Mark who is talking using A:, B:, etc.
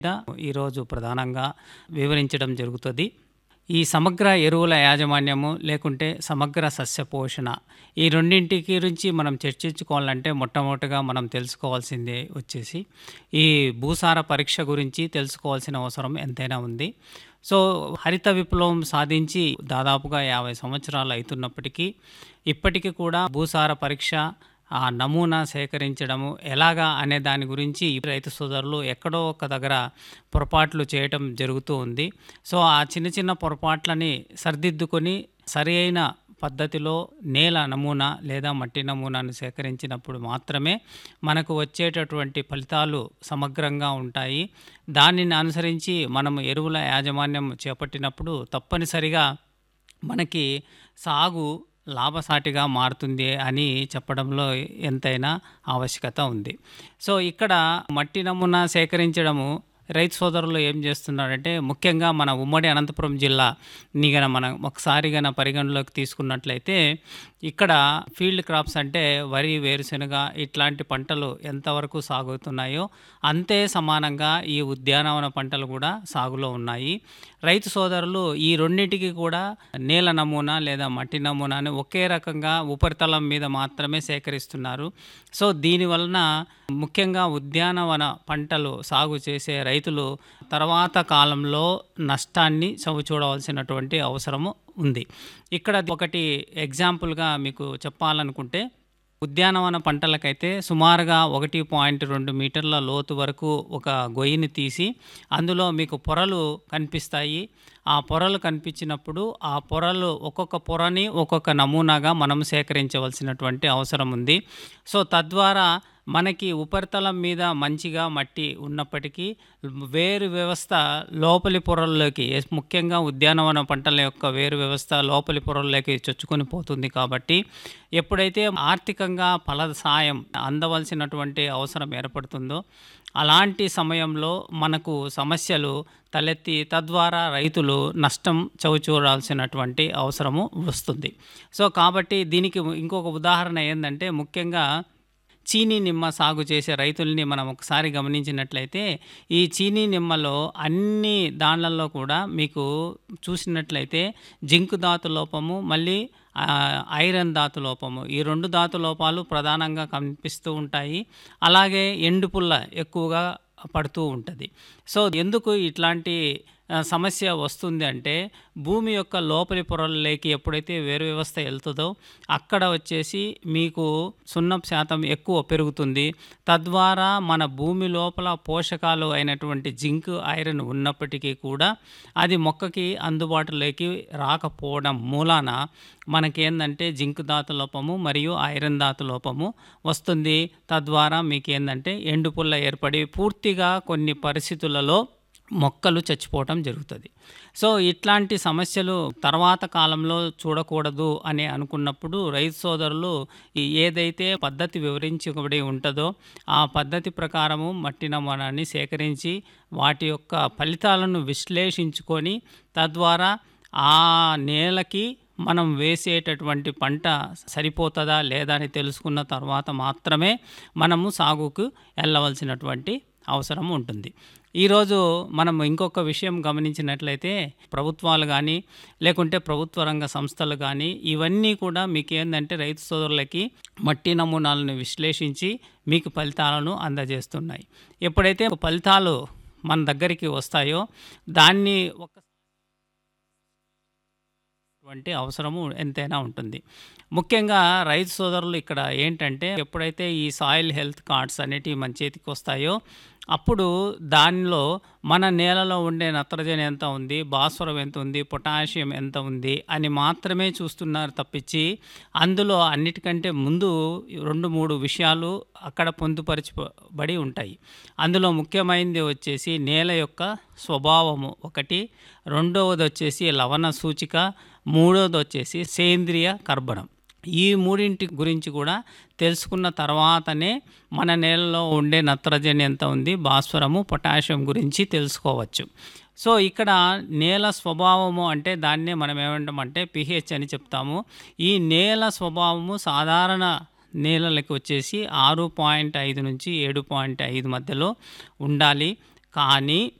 A: ఈరోజు ప్రధానంగా వివరించడం జరుగుతుంది ఈ సమగ్ర ఎరువుల యాజమాన్యము లేకుంటే సమగ్ర సస్య పోషణ ఈ రెండింటి గురించి మనం చర్చించుకోవాలంటే మొట్టమొదటిగా మనం తెలుసుకోవాల్సింది వచ్చేసి ఈ భూసార పరీక్ష గురించి తెలుసుకోవాల్సిన అవసరం ఎంతైనా ఉంది సో హరిత విప్లవం సాధించి దాదాపుగా యాభై సంవత్సరాలు అవుతున్నప్పటికీ ఇప్పటికీ కూడా భూసార పరీక్ష ఆ నమూనా సేకరించడము ఎలాగా అనే దాని గురించి ఈ రైతు సోదరులు ఎక్కడో ఒక దగ్గర పొరపాట్లు చేయటం జరుగుతూ ఉంది సో ఆ చిన్న చిన్న పొరపాట్లని సరిదిద్దుకొని సరి అయిన పద్ధతిలో నేల నమూనా లేదా మట్టి నమూనాను సేకరించినప్పుడు మాత్రమే మనకు వచ్చేటటువంటి ఫలితాలు సమగ్రంగా ఉంటాయి దానిని అనుసరించి మనం ఎరువుల యాజమాన్యం చేపట్టినప్పుడు తప్పనిసరిగా మనకి సాగు లాభసాటిగా మారుతుంది అని చెప్పడంలో ఎంతైనా ఆవశ్యకత ఉంది సో ఇక్కడ మట్టి నమూనా సేకరించడము రైతు సోదరులు ఏం చేస్తున్నారంటే ముఖ్యంగా మన ఉమ్మడి అనంతపురం జిల్లా గన మనం ఒకసారి గన పరిగణలోకి తీసుకున్నట్లయితే ఇక్కడ ఫీల్డ్ క్రాప్స్ అంటే వరి వేరుశెనగ ఇట్లాంటి పంటలు ఎంతవరకు సాగుతున్నాయో అంతే సమానంగా ఈ ఉద్యానవన పంటలు కూడా సాగులో ఉన్నాయి రైతు సోదరులు ఈ రెండింటికి కూడా నేల నమూనా లేదా మట్టి నమూనాని ఒకే రకంగా ఉపరితలం మీద మాత్రమే సేకరిస్తున్నారు సో దీనివలన ముఖ్యంగా ఉద్యానవన పంటలు సాగు చేసే రైతులు తర్వాత కాలంలో నష్టాన్ని చవిచూడవలసినటువంటి అవసరము ఉంది ఇక్కడ ఒకటి ఎగ్జాంపుల్గా మీకు చెప్పాలనుకుంటే ఉద్యానవన పంటలకైతే సుమారుగా ఒకటి పాయింట్ రెండు మీటర్ల లోతు వరకు ఒక గొయ్యిని తీసి అందులో మీకు పొరలు కనిపిస్తాయి ఆ పొరలు కనిపించినప్పుడు ఆ పొరలు ఒక్కొక్క పొరని ఒక్కొక్క నమూనాగా మనం సేకరించవలసినటువంటి అవసరం ఉంది సో తద్వారా మనకి ఉపరితలం మీద మంచిగా మట్టి ఉన్నప్పటికీ వేరు వ్యవస్థ లోపలి పొరల్లోకి ఎస్- ముఖ్యంగా ఉద్యానవన పంటల యొక్క వేరు వ్యవస్థ లోపలి పొరల్లోకి చొచ్చుకొని పోతుంది కాబట్టి ఎప్పుడైతే ఆర్థికంగా ఫల సాయం అందవలసినటువంటి అవసరం ఏర్పడుతుందో అలాంటి సమయంలో మనకు సమస్యలు తలెత్తి తద్వారా రైతులు నష్టం చవిచూడాల్సినటువంటి అవసరము వస్తుంది సో కాబట్టి దీనికి ఇంకొక ఉదాహరణ ఏంటంటే ముఖ్యంగా చీనీ నిమ్మ సాగు చేసే రైతుల్ని మనం ఒకసారి గమనించినట్లయితే ఈ చీనీ నిమ్మలో అన్ని దానిలలో కూడా మీకు చూసినట్లయితే జింకు ధాతు లోపము మళ్ళీ ఆ, ఐరన్ ధాతు లోపము ఈ రెండు ధాతు లోపాలు ప్రధానంగా కనిపిస్తూ ఉంటాయి అలాగే ఎండు పుల్ల ఎక్కువగా పడుతూ ఉంటుంది సో ఎందుకు ఇట్లాంటి ఆ, సమస్య వస్తుంది అంటే భూమి యొక్క లోపలి పొరల్లోకి ఎప్పుడైతే వేరు వ్యవస్థ వెళ్తుందో అక్కడ వచ్చేసి మీకు సున్నం శాతం ఎక్కువ పెరుగుతుంది తద్వారా మన భూమి లోపల పోషకాలు అయినటువంటి జింక్ ఐరన్ ఉన్నప్పటికీ కూడా అది మొక్కకి అందుబాటులోకి రాకపోవడం మూలాన మనకేందంటే జింక్ ధాతు లోపము మరియు ఐరన్ ధాతు లోపము వస్తుంది తద్వారా మీకు ఏంటంటే ఎండుపుల్ల ఏర్పడి పూర్తిగా కొన్ని పరిస్థితులలో మొక్కలు చచ్చిపోవటం జరుగుతుంది సో ఇట్లాంటి సమస్యలు తర్వాత కాలంలో చూడకూడదు అని అనుకున్నప్పుడు రైతు సోదరులు ఈ ఏదైతే పద్ధతి వివరించబడి ఉంటుందో ఆ పద్ధతి ప్రకారము మట్టి నమూనాన్ని సేకరించి వాటి యొక్క ఫలితాలను విశ్లేషించుకొని తద్వారా ఆ నేలకి మనం వేసేటటువంటి పంట సరిపోతుందా లేదా అని తెలుసుకున్న తర్వాత మాత్రమే మనము సాగుకు వెళ్ళవలసినటువంటి అవసరం ఉంటుంది ఈరోజు మనం ఇంకొక విషయం గమనించినట్లయితే ప్రభుత్వాలు కానీ లేకుంటే ప్రభుత్వ రంగ సంస్థలు కానీ ఇవన్నీ కూడా మీకు ఏంటంటే రైతు సోదరులకి మట్టి నమూనాలను విశ్లేషించి మీకు ఫలితాలను అందజేస్తున్నాయి ఎప్పుడైతే ఫలితాలు మన దగ్గరికి వస్తాయో దాన్ని ఒక వంటి అవసరము ఎంతైనా ఉంటుంది ముఖ్యంగా రైతు సోదరులు ఇక్కడ ఏంటంటే ఎప్పుడైతే ఈ సాయిల్ హెల్త్ కార్డ్స్ అనేటివి మన చేతికి వస్తాయో అప్పుడు దానిలో మన నేలలో ఉండే నత్రజని ఎంత ఉంది భాస్వరం ఎంత ఉంది పొటాషియం ఎంత ఉంది అని మాత్రమే చూస్తున్నారు తప్పించి అందులో అన్నిటికంటే ముందు రెండు మూడు విషయాలు అక్కడ పొందుపరచబడి ఉంటాయి అందులో ముఖ్యమైనది వచ్చేసి నేల యొక్క స్వభావము ఒకటి రెండవది వచ్చేసి లవణ సూచిక మూడవది వచ్చేసి సేంద్రియ కర్బనం ఈ మూడింటి గురించి కూడా తెలుసుకున్న తర్వాతనే మన నేలలో ఉండే నత్రజని ఎంత ఉంది భాస్వరము పొటాషియం గురించి తెలుసుకోవచ్చు సో ఇక్కడ నేల స్వభావము అంటే దాన్నే మనం ఏమంటామంటే పిహెచ్ అని చెప్తాము ఈ నేల స్వభావము సాధారణ నేలలకు వచ్చేసి ఆరు పాయింట్ ఐదు నుంచి ఏడు పాయింట్ ఐదు మధ్యలో ఉండాలి కానీ